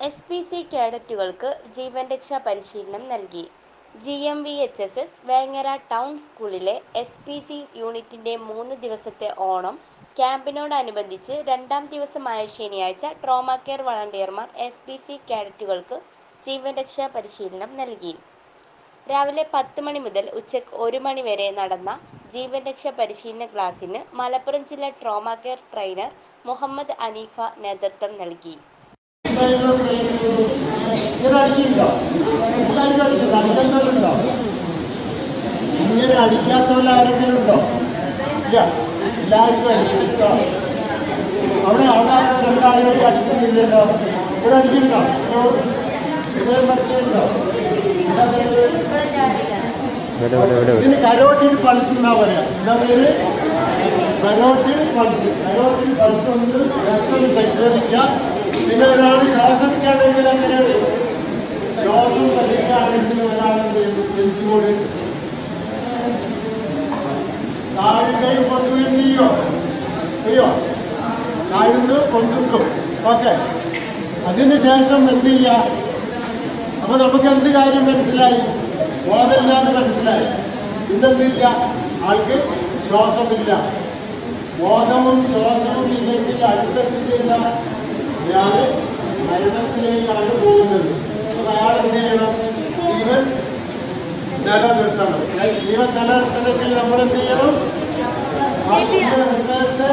S P C കേഡറ്റുകൾക്ക് ജീവൻ രക്ഷാ പരിശീലനം നൽകി G M V H S S Vengara town സ്കൂളിലെ എസ് പി സി യൂണിറ്റിന്റെ മൂന്ന് ദിവസത്തെ ഓണം ക്യാമ്പിനോടനുബന്ധിച്ച് രണ്ടാം ദിവസമായ ശനിയാഴ്ച ട്രോമ കെയർ വളണ്ടിയർമാർ എസ് പി സി കേഡറ്റുകൾക്ക് ജീവൻ രക്ഷാ പരിശീലനം നൽകി രാവിലെ പത്ത് മണി മുതൽ ഉച്ചയ്ക്ക് ഒരു മണി വരെ നടന്ന ജീവൻ രക്ഷാ പരിശീലന ക്ലാസ്സിന് മലപ്പുറം ജില്ലാ trauma care trainer Muhammad Aneefa നേതൃത്വം നൽകി ഇങ്ങനെ അടിക്കുന്നുണ്ടോ എല്ലാവർക്കും അടിക്കുന്നുണ്ടോ അടിക്കാത്തവരുണ്ടോ ഇങ്ങനെ അടിക്കാത്തവല്ല ആരെങ്കിലും ഉണ്ടോ ഇല്ല എല്ലാവർക്കും അടിക്കുന്നുണ്ടോ അവിടെ അവിടെ രണ്ടാളുകൾ അടിക്കുന്നില്ലല്ലോ ഇവിടെ അടിക്കുന്നുണ്ടോ ഇവിടെ മറ്റുണ്ടോ ഇതിന് കരോട്ടിഡ് പൾസ് എന്നാ പറയാ എന്താ പേര് കരോട്ടിഡ് പൾസ് കരോട്ടിഡ് പൾസ് ഒന്ന് രക്തം പരിശോധിച്ചാൽ പിന്നെ ഒരാൾ ശ്വാസം എടുക്കുകയാണെങ്കിൽ അങ്ങനെയാണ് ശ്വാസം വലിക്കുകയാണെങ്കിൽ ഒരാളുണ്ട് നെഞ്ചുകൂട് താഴുകയും പൊട്ടുകയും ചെയ്യോ ചെയ്യോ താഴ്ന്ന് പൊട്ടുന്നു ഓക്കെ അതിനുശേഷം എന്ത് ചെയ്യാം അപ്പൊ നമുക്ക് എന്ത് കാര്യം മനസ്സിലായി ബോധമില്ലാന്ന് മനസ്സിലായി പിന്നെന്തില്ല ആൾക്ക് ശ്വാസമില്ല ബോധവും ശ്വാസവും ഇല്ലെങ്കിൽ അടുത്ത സ്ഥിതിയില്ല അയാൾ മരണത്തിലേക്കാണ് പോകുന്നത് അപ്പൊ അയാൾ എന്ത് ചെയ്യണം ജീവൻ നിലനിർത്തണം ഏ, ജീവൻ നിലനിർത്തണമെങ്കിൽ നമ്മൾ എന്ത് ചെയ്യണം ആളുടെ ഹൃദയത്തെ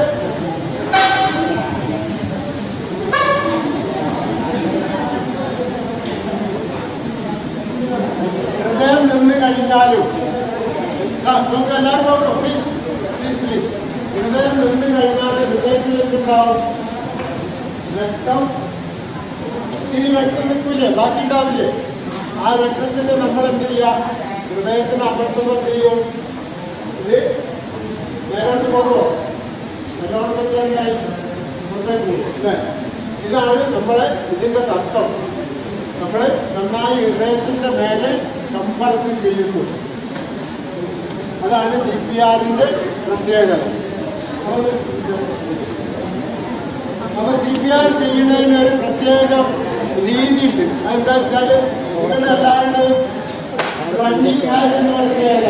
ഹൃദയം നിന്ന് കഴിഞ്ഞാലും ആ, നോക്കൂ എല്ലാവരും നോക്കൂ പ്ലീസ് പ്ലീസ് പ്ലീസ് ഹൃദയം നിന്ന് കഴിഞ്ഞാൽ ഹൃദയത്തിൽ എന്തുണ്ടാവും രക്തം ഇനി രക്തം നിൽക്കൂലേ ബാക്കി ഉണ്ടാവില്ലേ ആ രക്തത്തിന് നമ്മൾ എന്ത് ചെയ്യാം ഹൃദയത്തിന് അമർത്തുമ്പോൾ എന്ത് ചെയ്യും ഇത് നേരോട്ട് പോകുമോ നേരോട്ട് എന്തായി പുറത്തേക്ക് പോകും അല്ലേ ഇതാണ് നമ്മളെ ഇതിന്റെ തത്വം നമ്മൾ നന്നായി ഹൃദയത്തിന്റെ മേലെ കംപ്രസ് ചെയ്യുന്നു അതാണ് സി പി ആറിന്റെ പ്രത്യേകത അപ്പൊ സി പി ആർ ചെയ്യുന്നതിന് ഒരു പ്രത്യേക രീതിയുണ്ട് അതെന്താ വെച്ചാല് നിങ്ങളുടെ എല്ലാവരുടെയും റണ്ണിങ് കാർഡ് എന്ന് പറഞ്ഞാൽ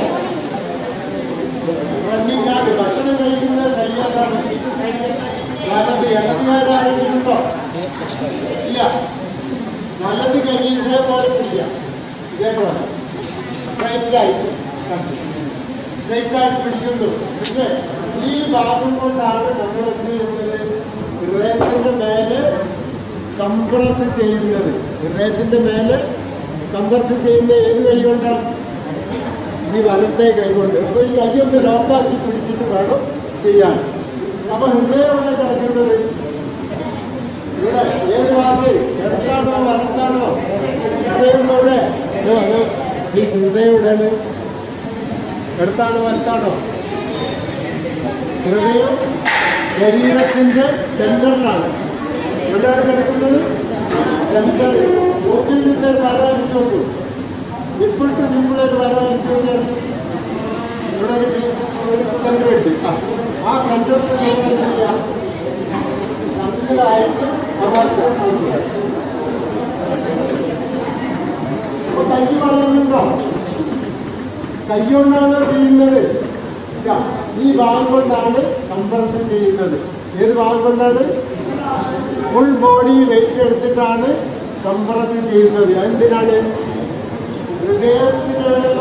റണ്ണിങ് കാർഡ് ഭക്ഷണം കഴിക്കുന്നത് കയ്യാതാണ് വലത് ഇടതുകാരാരെങ്കിലും ഉണ്ടോ ഇല്ല വലത് കൈ ഇതേപോലെ പിടിക്കുക ഇതേപോലെ സ്ട്രൈറ്റ് ആയിട്ട് സ്ട്രൈറ്റ് ആയിട്ട് പിടിക്കുന്നു പക്ഷേ ഈ ഭാഗം കൊണ്ടാണ് നമ്മൾ എന്ത് ചെയ്യുന്നത് ഹൃദയത്തിന്റെ മേലെ കംപ്രസ് ചെയ്യുന്നത് ഹൃദയത്തിന്റെ മേലെ കംപ്രസ് ചെയ്യുന്ന ഏത് കൈ കൊണ്ടാണ് ഈ വലത്തെ കൈ കൊണ്ട് അപ്പൊ ഈ കൈ ഒന്ന് ലോക്കാക്കി പിടിച്ചിട്ട് വേണം ചെയ്യാൻ അപ്പൊ ഹൃദയം എവിടെ കിടക്കുന്നത് ഇവിടെ ഏത് ഭാഗത്ത് ഇടത്താണോ വലത്താണോ ഹൃദയം ഇവിടെ പ്ലീസ് ഹൃദയം ഇടണ് ഇടത്താണോ വലത്താണോ ഹൃദയം ശരീരത്തിന്റെ സെന്ററിലാണ് എവിടെയാണ് കിടക്കുന്നത് സെന്റർ മൂക്കിൽ നിന്നൊരു വര വരച്ചു നോക്കൂ ഇപ്പോഴത്തെ നിങ്ങളൊരു വര വരച്ചു നോക്കിയാൽ ഇവിടെ കിട്ടി സെന്റർ കിട്ടി ആ. ആ സെന്ററിൽ നിങ്ങൾ എന്ത് ചെയ്യാം ശക്തരായിട്ട് അമർത്തുക അപ്പൊ കൈ വളരുന്നുണ്ടോ കൈ കൊണ്ടാണ് ചെയ്യുന്നത് ഇതാ, ഈ ഭാഗം കൊണ്ടാണ് കംപ്രസ് ചെയ്യുന്നത് ഏത് ഭാഗം കൊണ്ടാണ് ഫുൾ ബോഡി വെയിറ്റ് എടുത്തിട്ടാണ് കംപ്രസ് ചെയ്യുന്നത് എന്തിനാണ് ഹൃദയത്തിനുള്ള